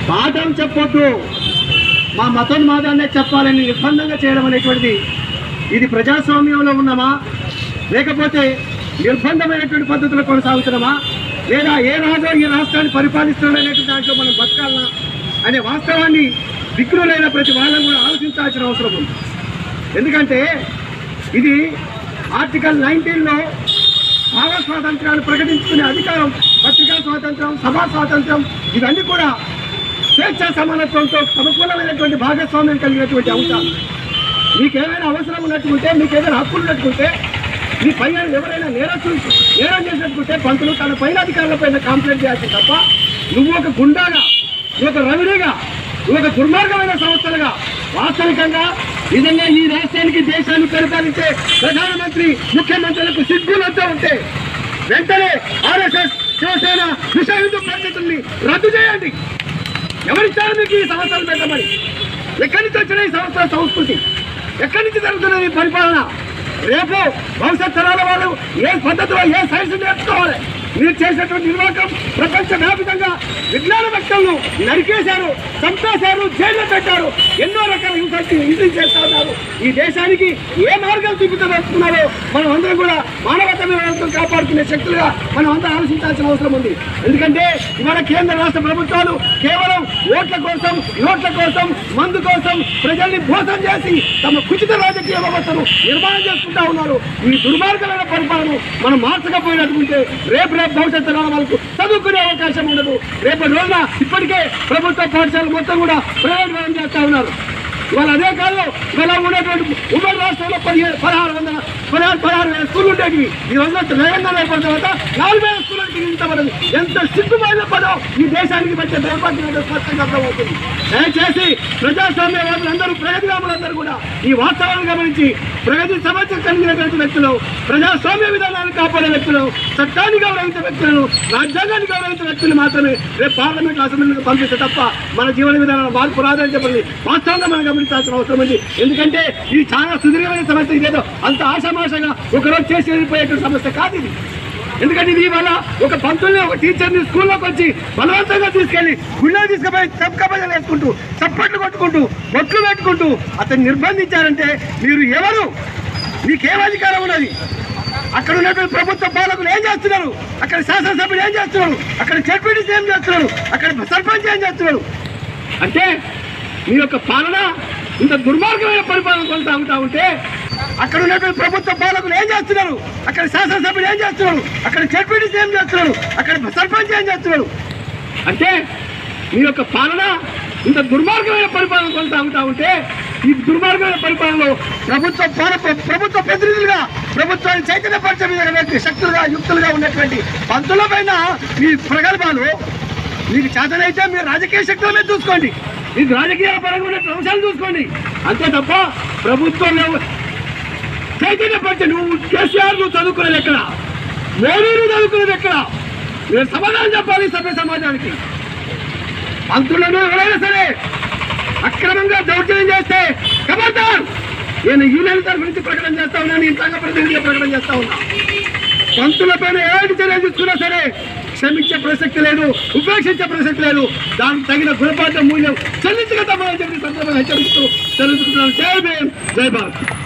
పాఠం చెప్పొద్దు మా మతం మాదాన్నే చెప్పాలని నిర్బంధంగా చేయడం అనేటువంటిది ఇది ప్రజాస్వామ్యంలో ఉన్నామా లేకపోతే నిర్బంధమైనటువంటి పద్ధతిలో కొనసాగుతున్నామా లేదా ఏ రాజు ఈ రాష్ట్రాన్ని పరిపాలిస్తున్నాడు అనేటువంటి దాంట్లో మనం బతకాలనా అనే వాస్తవాన్ని దిక్కులైన ప్రతి వాళ్ళని కూడా ఆలోచించాల్సిన అవసరం ఉంది ఎందుకంటే ఇది ఆర్టికల్ నైన్టీన్లో భావ స్వాతంత్రాన్ని ప్రకటించుకునే అధికారం పత్రికా స్వాతంత్రం సభా స్వాతంత్రం ఇవన్నీ కూడా స్వేచ్ఛ సమానత్వంతో సమకూలమైనటువంటి భాగస్వామ్యం కలిగినటువంటి అంశాలు మీకేమైనా అవసరం ఉన్నట్టుకుంటే మీకు ఏదైనా హక్కులు ఉన్నట్టుకుంటే మీ పైన ఎవరైనా నేరస్తులు నేరం చేసినట్టుకుంటే పంతులు తన పైన అధికారుల పైన కంప్లైంట్ చేయాల్సింది తప్ప నువ్వు ఒక గుండాగా నువ్వు ఒక రవిడిగా నువ్వు ఒక దుర్మార్గమైన సంస్థలుగా వాస్తవికంగా నిజంగా ఈ రాష్ట్రానికి దేశాన్ని పరిపాలించే ప్రధానమంత్రి ముఖ్యమంత్రులకు సిగ్గులతో ఉంటే వెంటనే ఆర్ఎస్ఎస్ శివసేన విశ్వ హిందూ పరిస్థితుల్ని రద్దు చేయండి ఎవరిచ్చారు మీకు ఈ సంస్థలు పెట్టమని ఎక్కడి నుంచి వచ్చిన ఈ సంస్థల సంస్కృతి ఎక్కడి నుంచి జరుగుతున్నది ఈ పరిపాలన రేపు భవిష్యత్ తరాల వాళ్ళు ఏ పద్ధతిలో ఏ సైన్స్ నేర్చుకోవాలి మీరు చేసినటువంటి నిర్వాహకం ప్రపంచ వ్యాప్తంగా విజ్ఞాన వ్యక్తులను నరికేశారు చంపేశారు జైల్లో పెట్టారు ఎన్నో రకాల హింసకి హింసలు చేస్తా ఉన్నారు ఈ దేశానికి ఏ మార్గం చూపించదలుచుకున్నారో మనం అందరం కూడా మానవత విలువలతో కాపాడుకునే శక్తులుగా మనం అంతా ఆలోచించాల్సిన అవసరం ఉంది ఎందుకంటే ఇవాళ కేంద్ర రాష్ట్ర ప్రభుత్వాలు కేవలం ఓట్ల కోసం ఓట్ల కోసం మందు కోసం ప్రజల్ని మోసం చేసి తమ కుచిత రాజకీయ వ్యవస్థను నిర్మాణం చేసుకుంటా ఉన్నారు ఈ దుర్మార్గమైన పరిపాలన మనం మార్చకపోయినట్టుకుంటే రేపు రేపు భవిష్యత్తు తరాల వాళ్ళకు చదువుకునే అవకాశం ఉండదు రేపటి రోజున ఇప్పటికే ప్రభుత్వ పాఠశాలలు మొత్తం కూడా ప్రైవేట్ వ్యయం చేస్తా ఉన్నారు ఇవాళ అదే కాదు ఇవాళ ఉన్నటువంటి ఉమ్మడి రాష్ట్రంలో పదిహేను పదహారు వందల పదహారు పదహారు వేల స్కూళ్ళు ఉండేవి ఈ రోజున తెలంగాణ అయిపోయిన తర్వాత నాలుగు వేల స్కూళ్ళకి దిగించబడింది ఎంత సిగ్గుమైన పదం ఈ దేశానికి మధ్య దౌర్భాగ్యం ఏంటో స్పష్టంగా అర్థమవుతుంది దయచేసి ప్రజాస్వామ్యవాదులందరూ ప్రగతిగాములందరూ కూడా ఈ వాస్తవాన్ని గమనించి ప్రగతి సమస్య కలిగినటువంటి వ్యక్తులు ప్రజాస్వామ్య విధానాన్ని కాపాడే వ్యక్తులు చట్టాన్ని గౌరవించే వ్యక్తులను రాజ్యాంగాన్ని గౌరవించే వ్యక్తులు మాత్రమే రేపు పార్లమెంట్ అసెంబ్లీకి పంపిస్తే తప్ప మన జీవన విధానంలో మార్పు రాదని చెప్పండి వాస్తవంగా మనం గమనించాల్సిన అవసరం ఉంది ఎందుకంటే ఇది చాలా సుదీర్ఘమైన సమస్య ఇదేదో అంత ఆశామాషగా ఒకరోజు చేసి వెళ్ళిపోయేటువంటి సమస్య కాదు ఇది ఎందుకంటే ఇది వల్ల ఒక పంతుల్ని ఒక టీచర్ని స్కూల్లోకి వచ్చి బలవంతంగా తీసుకెళ్లి గుళ్ళో తీసుకుపోయి చప్పకబజలు వేసుకుంటూ చప్పట్లు కొట్టుకుంటూ బొట్లు పెట్టుకుంటూ అతన్ని నిర్బంధించారంటే మీరు ఎవరు మీకేం అధికారం ఉన్నది అక్కడ ఉన్నటువంటి ప్రభుత్వ పాలకులు ఏం చేస్తున్నారు అక్కడ శాసనసభ్యులు ఏం చేస్తున్నారు అక్కడ జడ్పీటీసీ ఏం చేస్తున్నారు అక్కడ సర్పంచ్ ఏం చేస్తున్నారు అంటే మీ యొక్క పాలన ఇంత దుర్మార్గమైన పరిపాలన కొనసాగుతా ఉంటే అక్కడ ఉన్నటువంటి ప్రభుత్వ పాలకులు ఏం చేస్తున్నారు అక్కడ శాసనసభ్యులు ఏం చేస్తున్నారు అక్కడ జడ్పీటీసీ ఏం చేస్తున్నారు అక్కడ సర్పంచ్ ఏం చేస్తున్నారు అంటే మీ యొక్క పాలన ఇంత దుర్మార్గమైన పరిపాలన కొనసాగుతా ఉంటే ఈ దుర్మార్గమైన పరిపాలనలో ప్రభుత్వ పాల ప్రభుత్వ ప్రతినిధులుగా ప్రభుత్వాన్ని చైతన్యపరిచే విధంగా శక్తులుగా యుక్తులుగా ఉన్నటువంటి పంతుల పైన మీ ప్రగల్భాలు మీకు చేతనైతే మీరు రాజకీయ శక్తుల మీద చూసుకోండి మీకు రాజకీయ పరంగా ఉన్న అంశాలు చూసుకోండి అంతే తప్ప ప్రభుత్వంలో చైతన్యపరిచే నువ్వు కేసీఆర్ నువ్వు చదువుకునేది ఎక్కడ మోడీ నువ్వు చదువుకునేది ఎక్కడ మీరు సమాధానం చెప్పాలి సభ్య సమాజానికి మంత్రులను ఎవరైనా సరే అక్రమంగా దౌర్జన్యం చేస్తే ఖబర్దార్ నేను యూనియన్ తరఫు నుంచి ప్రకటన చేస్తా ఉన్నాను ఈ సంఘ ప్రతినిధిగా ప్రకటన చేస్తా ఉన్నా పంతులపైన ఎలాంటి చర్యలు తీసుకున్నా సరే క్షమించే ప్రసక్తి లేదు ఉపేక్షించే ప్రసక్తి లేదు దానికి తగిన గుణపాఠ మూల్యం చెల్లించగలమని చెప్పి సందర్భంగా హెచ్చరిస్తూ తెలుసుకుంటున్నాను జై భీమ్ జై భారత్